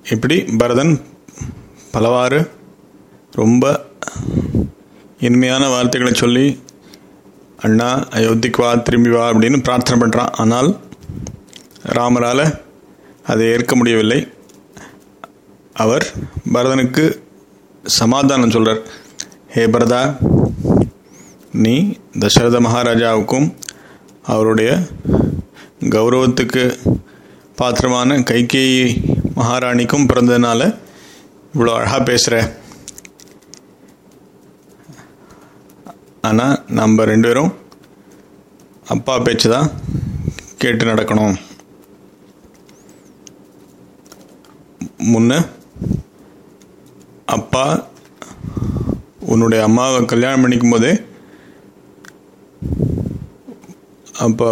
இப்படி பரதன் பலவாறு ரொம்ப இனிமையான வார்த்தைகளை சொல்லி அண்ணா அயோத்திக்கு வா திரும்பி வா அப்படின்னு பிரார்த்தனை பண்ணுறான் ஆனால் ராமரால் அதை ஏற்க முடியவில்லை அவர் பரதனுக்கு சமாதானம் சொல்கிறார் ஹே பரதா நீ தசரத மகாராஜாவுக்கும் அவருடைய கௌரவத்துக்கு பாத்திரமான கைகேயி மகாராணிக்கும் பிறந்ததுனால இவ்வளோ அழகாக பேசுகிற ஆனால் நம்ம ரெண்டு பேரும் அப்பா பேச்சு தான் கேட்டு நடக்கணும் முன்ன அப்பா உன்னுடைய அம்மாவை கல்யாணம் பண்ணிக்கும் போதே அப்போ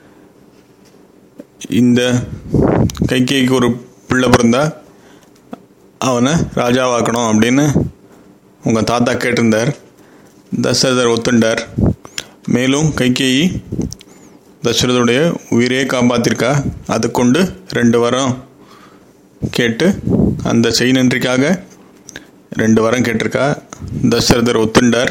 இந்த கைகேக்கு ஒரு பிள்ளை பிறந்தா அவனை ராஜாவாக்கணும் அப்படின்னு உங்கள் தாத்தா கேட்டிருந்தார் தசரதர் ஒத்துண்டார் மேலும் கைகேயி தசரதுடைய உயிரே காப்பாத்திருக்கா அது கொண்டு ரெண்டு வாரம் கேட்டு அந்த செய் நன்றிக்காக ரெண்டு வாரம் கேட்டிருக்கா தசரதர் ஒத்துண்டார்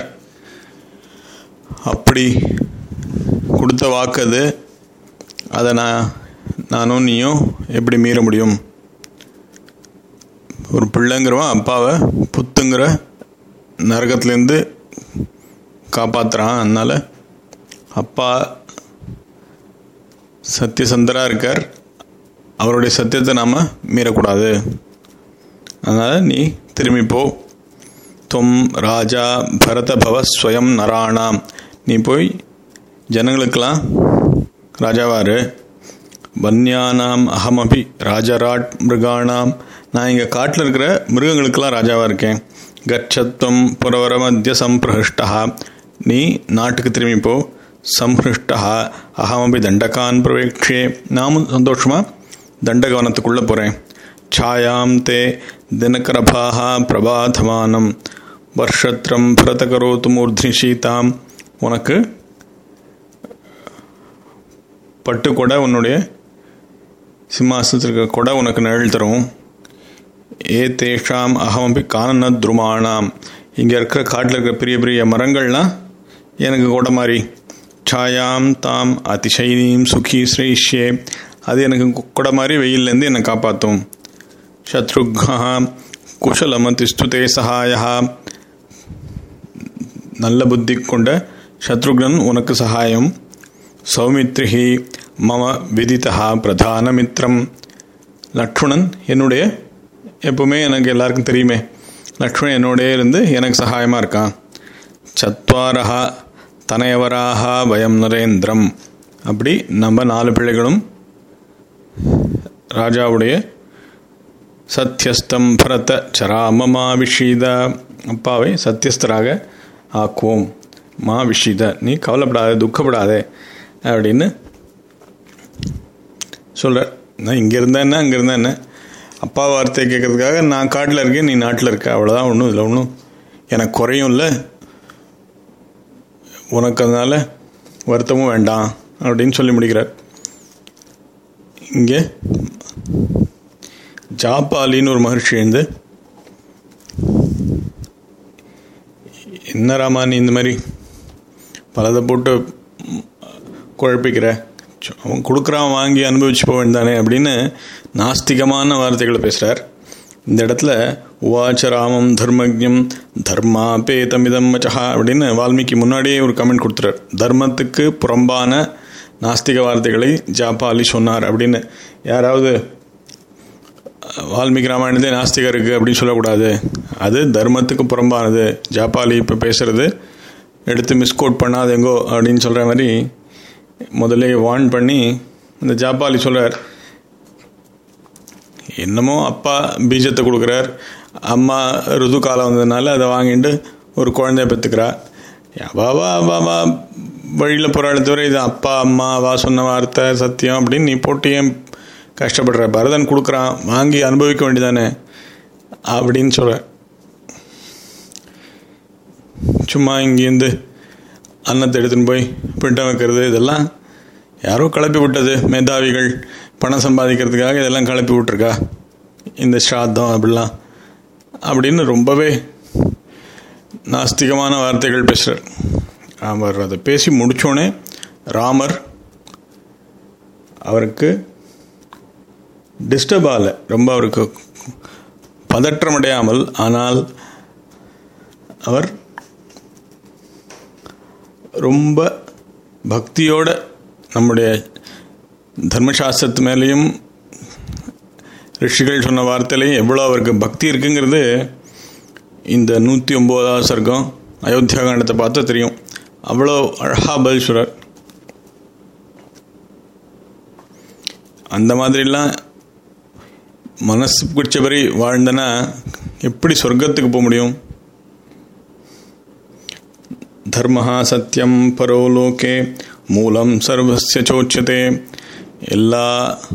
அப்படி கொடுத்த வாக்கு அது அதை நான் நானும் நீயும் எப்படி மீற முடியும் ஒரு பிள்ளைங்கிறவன் அப்பாவை புத்துங்கிற நரகத்துலேருந்து காப்பாற்றுறான் அதனால் அப்பா சத்தியசந்தராக இருக்கார் அவருடைய சத்தியத்தை நாம் மீறக்கூடாது அதனால் நீ திரும்பி போ தொம் ராஜா பரத பவ ஸ்வயம் நராணாம் நீ போய் ஜனங்களுக்கெல்லாம் ராஜாவாரு வன்யானாம் அகமபி ராஜராட் மிருகாணாம் நான் இங்கே காட்டில் இருக்கிற மிருகங்களுக்கெல்லாம் ராஜாவாக இருக்கேன் கச்சத்வம் புரவர மத்திய சம்பிரஹிஷ்டா நீ நாட்டுக்கு திரும்பி போ சம்ஹிருஷ்டா அகமபி தண்டகான் பிரவேக்ஷே நாமும் சந்தோஷமாக தண்டகவனத்துக்குள்ளே போகிறேன் ಛಾಯಾಂ ತೇ ದಿನಕರಭಾಹ பிரபாதமானம் வருஷத்திரம் பரதகரோத்து மூர்த்தி சீதாம் உனக்கு பட்டு கொடை உன்னுடைய சிம்மாசனத்திற்கு கொடை உனக்கு நிழல் தரும் ஏ தேஷாம் அகமபி காணன துருமானாம் இங்கே இருக்கிற காட்டில் இருக்கிற பெரிய பெரிய மரங்கள்லாம் எனக்கு கொடை மாதிரி ಛಾಯಾம் தாம் அதிசயினீம் சுகி ஸ்ரீஷ்யே அது எனக்கு கொடை மாதிரி வெயிலேருந்து என்னை காப்பாற்றும் சத்ருக்னா குஷலமதிஸ்துதே சகாயா நல்ல புத்தி கொண்ட சத்ருக்னன் உனக்கு சகாயம் சௌமித்ரிஹி மம விதித்தா பிரதான மித்திரம் லக்ஷ்மணன் என்னுடைய எப்பவுமே எனக்கு எல்லாருக்கும் தெரியுமே லக்ஷ்மணன் என்னோடய இருந்து எனக்கு சகாயமாக இருக்கான் சத்வாரஹா தனையவராக பயம் நரேந்திரம் அப்படி நம்ம நாலு பிள்ளைகளும் ராஜாவுடைய சத்தியஸ்தம் பரத சராம மா விஷீத அப்பாவை சத்தியஸ்தராக ஆக்குவோம் மா விஷீத நீ கவலைப்படாத துக்கப்படாதே அப்படின்னு சொல்கிற நான் இங்கே இருந்தேன் என்ன அங்கே இருந்தேன் என்ன அப்பா வார்த்தையை கேட்கறதுக்காக நான் காட்டில் இருக்கேன் நீ நாட்டில் இருக்க அவ்வளோதான் ஒன்றும் இதில் ஒன்றும் எனக்கு குறையும் இல்லை உனக்கு அதனால் வருத்தமும் வேண்டாம் அப்படின்னு சொல்லி முடிக்கிறார் இங்கே ஜாபாலின்னு ஒரு மகர்ஷி எழுந்து என்ன ராமா நீ இந்த மாதிரி பலதை போட்டு குழப்பிக்கிற அவன் கொடுக்குறான் வாங்கி அனுபவிச்சு போக வேண்டானே அப்படின்னு நாஸ்திகமான வார்த்தைகளை பேசுகிறார் இந்த இடத்துல உவாச்ச ராமம் தர்மஜம் தர்மாபேதமிதம் மச்சஹா அப்படின்னு வால்மீகி முன்னாடியே ஒரு கமெண்ட் கொடுத்துறார் தர்மத்துக்கு புறம்பான நாஸ்திக வார்த்தைகளை ஜாபாலி சொன்னார் அப்படின்னு யாராவது வால்மீகி ராமாயணத்தே நாஸ்திகம் இருக்குது அப்படின்னு சொல்லக்கூடாது அது தர்மத்துக்கு புறம்பானது ஜாபாலி இப்போ பேசுகிறது எடுத்து மிஸ்கோட் பண்ணாதெங்கோ அப்படின்னு சொல்கிற மாதிரி முதல்ல வார்ன் பண்ணி இந்த ஜாபாலி சொல்கிறார் என்னமோ அப்பா பீஜத்தை கொடுக்குறார் அம்மா ருது காலம் வந்ததுனால அதை வாங்கிட்டு ஒரு குழந்தைய பெற்றுக்கிறா அவாவா அவாவா வழியில் போகிற தவிர இது அப்பா அம்மா வா சொன்ன வார்த்தை சத்தியம் அப்படின்னு நீ போட்டு ஏன் கஷ்டப்படுற பரதன் கொடுக்குறான் வாங்கி அனுபவிக்க வேண்டியதானே அப்படின்னு சொல்ற சும்மா இங்கேருந்து அன்னத்தை எடுத்துன்னு போய் பிண்டம் வைக்கிறது இதெல்லாம் யாரோ கிளப்பி விட்டது மேதாவிகள் பணம் சம்பாதிக்கிறதுக்காக இதெல்லாம் கிளப்பி விட்டுருக்கா இந்த ஸ்ராத்தம் அப்படிலாம் அப்படின்னு ரொம்பவே நாஸ்திகமான வார்த்தைகள் பேசுகிறார் அவர் அதை பேசி முடித்தோடனே ராமர் அவருக்கு டிஸ்டர்ப் ஆகல ரொம்ப அவருக்கு பதற்றமடையாமல் ஆனால் அவர் ரொம்ப பக்தியோட நம்முடைய தர்மசாஸ்திரத்து மேலேயும் ரிஷிகள் சொன்ன வார்த்தையிலையும் எவ்வளோ அவருக்கு பக்தி இருக்குங்கிறது இந்த நூற்றி ஒம்போதாவது சர்க்கம் அயோத்தியா காண்டத்தை பார்த்தா தெரியும் அவ்வளோ அழகா பதில் சொல்கிறார் அந்த மாதிரிலாம் மனசு பிடிச்சபடி வாழ்ந்தனா எப்படி சொர்க்கத்துக்கு போக முடியும் தர்மஹா சத்தியம் பரோலோகே மூலம் சர்வசிய சோச்சதே எல்லா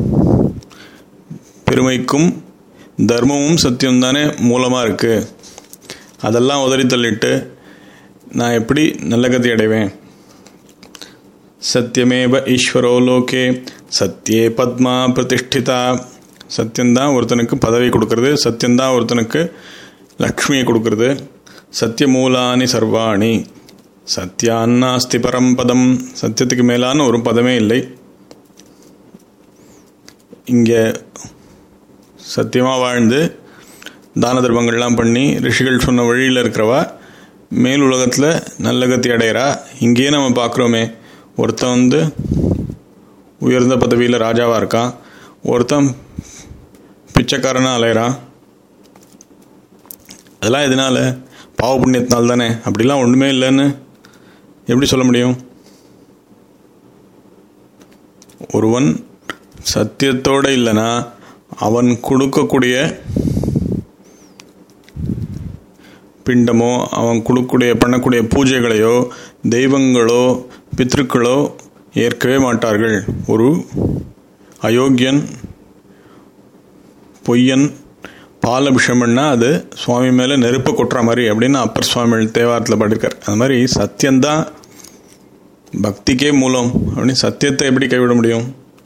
பெருமைக்கும் தர்மமும் சத்தியம் தானே மூலமாக இருக்குது அதெல்லாம் உதறி தள்ளிட்டு நான் எப்படி நல்ல கதி அடைவேன் சத்தியமேவ ஈஸ்வரோ லோகே சத்தியே பத்மா பிரதிஷ்டிதா சத்தியந்தான் ஒருத்தனுக்கு பதவி கொடுக்கறது சத்தியந்தான் ஒருத்தனுக்கு லக்ஷ்மியை கொடுக்கறது சத்தியமூலானி சர்வாணி சத்தியான்னாஸ்தி பரம்பதம் சத்தியத்துக்கு மேலான ஒரு பதமே இல்லை இங்கே சத்தியமாக வாழ்ந்து தான தர்மங்கள்லாம் பண்ணி ரிஷிகள் சொன்ன வழியில் இருக்கிறவா மேல் உலகத்தில் நல்ல கத்தி அடையிறா இங்கேயே நம்ம பார்க்குறோமே ஒருத்தன் வந்து உயர்ந்த பதவியில் ராஜாவாக இருக்கான் ஒருத்தன் பிச்சைக்காரனாக அலையிறான் அதெல்லாம் எதனால பாவ புண்ணியத்தினால் தானே அப்படிலாம் ஒன்றுமே இல்லைன்னு எப்படி சொல்ல முடியும் ஒருவன் சத்தியத்தோடு இல்லைன்னா அவன் கொடுக்கக்கூடிய பிண்டமோ அவன் கொடுக்கக்கூடிய பண்ணக்கூடிய பூஜைகளையோ தெய்வங்களோ பித்ருக்களோ ஏற்கவே மாட்டார்கள் ஒரு அயோக்கியன் பொய்யன் பால் அபிஷேகம் பண்ணால் அது சுவாமி மேலே நெருப்பை கொட்டுற மாதிரி அப்படின்னு அப்பர் சுவாமி தேவாரத்தில் பாடியிருக்கார் அது மாதிரி சத்தியந்தான் பக்திக்கே மூலம் அப்படின்னு சத்தியத்தை எப்படி கைவிட முடியும்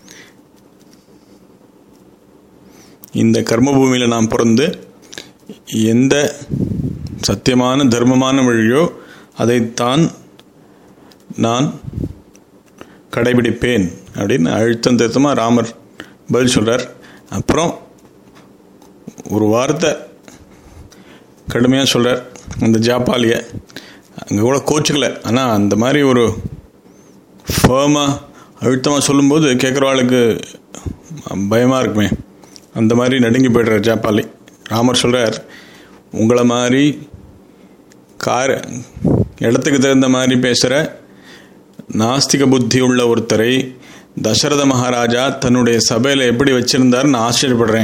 இந்த கர்மபூமியில் நாம் பிறந்து எந்த சத்தியமான தர்மமான வழியோ அதைத்தான் நான் கடைபிடிப்பேன் அப்படின்னு அழுத்தம் திருத்தமாக ராமர் பதில் சொல்கிறார் அப்புறம் ஒரு வார்த்தை கடுமையாக சொல்கிறார் அந்த ஜாப்பாலியை அங்கே கூட கோச்சுக்கல ஆனால் அந்த மாதிரி ஒரு ஃபேமாக அழுத்தமாக சொல்லும்போது கேட்குறவாளுக்கு பயமாக இருக்குமே அந்த மாதிரி நடுங்கி போய்டுறார் ஜாப்பாலி ராமர் சொல்கிறார் உங்களை மாதிரி கார் இடத்துக்கு தகுந்த மாதிரி பேசுகிற நாஸ்திக புத்தி உள்ள ஒருத்தரை தசரத மகாராஜா தன்னுடைய சபையில் எப்படி வச்சிருந்தாருன்னு ஆச்சரியப்படுறேன்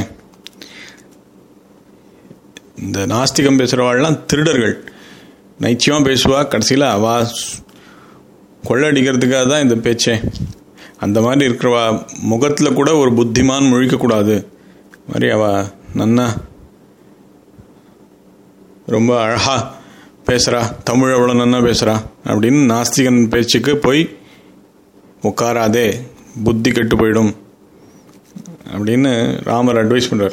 இந்த நாஸ்திகம் பேசுகிறவாள்லாம் திருடர்கள் நைச்சியமாக பேசுவா கடைசியில் அவா கொள்ளடிக்கிறதுக்காக தான் இந்த பேச்சே அந்த மாதிரி இருக்கிறவா முகத்தில் கூட ஒரு புத்திமான் முழிக்கக்கூடாது மாதிரி அவ நன்னா ரொம்ப அழகாக பேசுகிறா தமிழ் அவ்வளோ நன்னா பேசுகிறா அப்படின்னு நாஸ்திகன் பேச்சுக்கு போய் உட்காராதே புத்தி கெட்டு போயிடும் அப்படின்னு ராமர் அட்வைஸ் பண்ணுறார்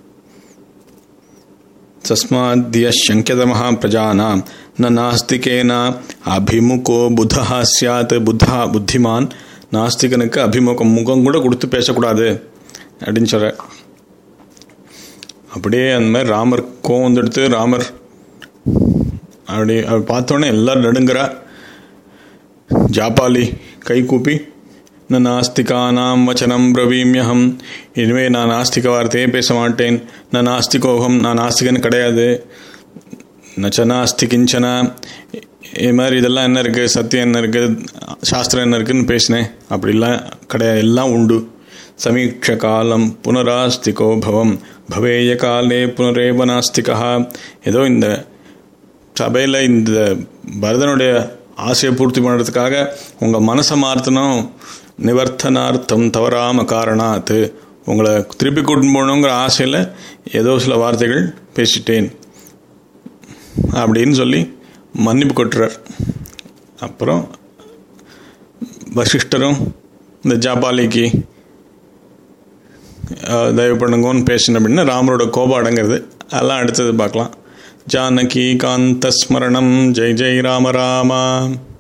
தஸ்மாத்திய சங்கியதமஹா பிரஜானாம் ந நாஸ்திகேன அபிமுகோ புத்தா சியாத் புத்தா புத்திமான் நாஸ்திகனுக்கு அபிமுகம் முகம் கூட கொடுத்து பேசக்கூடாது அப்படின்னு சொல்கிற அப்படியே அந்த மாதிரி ராமர் கோவம் வந்துடுத்து ராமர் அப்படி அவர் பார்த்தோன்னே எல்லாரும் நடுங்கிறா ஜாப்பாலி கை கூப்பி நான் நாஸ்திகானாம் வச்சனம் பிரவீமியகம் இனிமேல் நான் நாஸ்திக வார்த்தையே பேச மாட்டேன் நான் நாஸ்திகோகம் நான் நாஸ்திகன் கிடையாது நச்ச நாஸ்தி கிஞ்சனா இது மாதிரி இதெல்லாம் என்ன இருக்குது சத்தியம் என்ன இருக்குது சாஸ்திரம் என்ன இருக்குதுன்னு பேசினேன் அப்படிலாம் கிடையாது எல்லாம் உண்டு சமீட்ச காலம் புனராஸ்திகோ பவம் பவேய காலே புனரேவ நாஸ்திகா ஏதோ இந்த சபையில் இந்த பரதனுடைய ஆசையை பூர்த்தி பண்ணுறதுக்காக உங்கள் மனசை மாற்றணும் நிவர்த்தனார்த்தம் தவறாம காரணாத்து உங்களை திருப்பி கூட்டின்னு போகணுங்கிற ஆசையில் ஏதோ சில வார்த்தைகள் பேசிட்டேன் அப்படின்னு சொல்லி மன்னிப்பு கொட்டுறார் அப்புறம் வசிஷ்டரும் இந்த ஜாபாலிக்கு அஹ், தயவு பண்ணுங்கன்னு பேசின அப்படின்னா ராமரோட கோபம் அடங்கிறது அதெல்லாம் அடுத்தது பார்க்கலாம் ஜானகி காந்த ஸ்மரணம் ஜெய் ஜெய் ராம ராமா